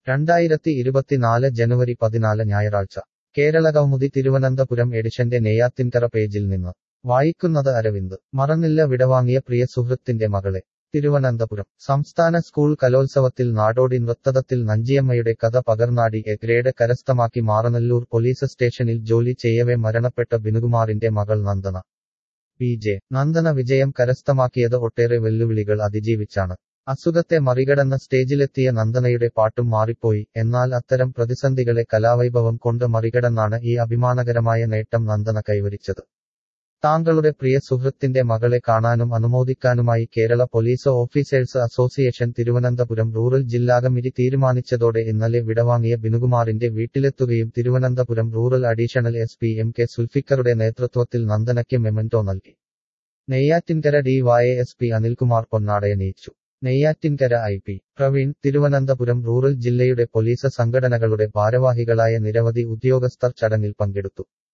രണ്ടായിരത്തി ഇരുപത്തിനാല് ജനുവരി പതിനാല് ഞായറാഴ്ച കേരളകൗമുദി തിരുവനന്തപുരം എഡിഷന്റെ നെയ്യാത്തിൻകര പേജിൽ നിന്ന് വായിക്കുന്നത് അരവിന്ദ് മറന്നില്ല വിടവാങ്ങിയ പ്രിയ സുഹൃത്തിന്റെ മകളെ തിരുവനന്തപുരം സംസ്ഥാന സ്കൂൾ കലോത്സവത്തിൽ നാടോടി നൃത്തത്തിൽ നഞ്ചിയമ്മയുടെ കഥ പകർന്നാടി എ ഗ്രേഡ് കരസ്ഥമാക്കി മാറനല്ലൂർ പോലീസ് സ്റ്റേഷനിൽ ജോലി ചെയ്യവേ മരണപ്പെട്ട ബിനുകുമാറിന്റെ മകൾ നന്ദന പി ജെ നന്ദന വിജയം കരസ്ഥമാക്കിയത് ഒട്ടേറെ വെല്ലുവിളികൾ അതിജീവിച്ചാണ് അസുഖത്തെ മറികടന്ന സ്റ്റേജിലെത്തിയ നന്ദനയുടെ പാട്ടും മാറിപ്പോയി എന്നാൽ അത്തരം പ്രതിസന്ധികളെ കലാവൈഭവം കൊണ്ട് മറികടന്നാണ് ഈ അഭിമാനകരമായ നേട്ടം നന്ദന കൈവരിച്ചത് താങ്കളുടെ പ്രിയ സുഹൃത്തിന്റെ മകളെ കാണാനും അനുമോദിക്കാനുമായി Kerala police officers association Thiruvananthapuram rural ജില്ലാ കമ്മിറ്റി തീരുമാനിച്ചതോടെ ഇന്നലെ വിടവാങ്ങിയ ബിനുകുമാറിന്റെ വീട്ടിലെത്തുകയും Thiruvananthapuram rural additional S P M K സുൽഫിക്കറുടെ നേതൃത്വത്തിൽ നന്ദനയ്ക്ക് മെമന്റോ നൽകി Neyyattinkara D Y S P Anilkumar പൊന്നാടയണിയിച്ചു Neyyattinkara I P Praveen Thiruvananthapuram rural ജില്ലയുടെ പോലീസ് സംഘടനകളുടെ ഭാരവാഹികളായ നിരവധി ഉദ്യോഗസ്ഥർ ചടങ്ങിൽ പങ്കെടുത്തു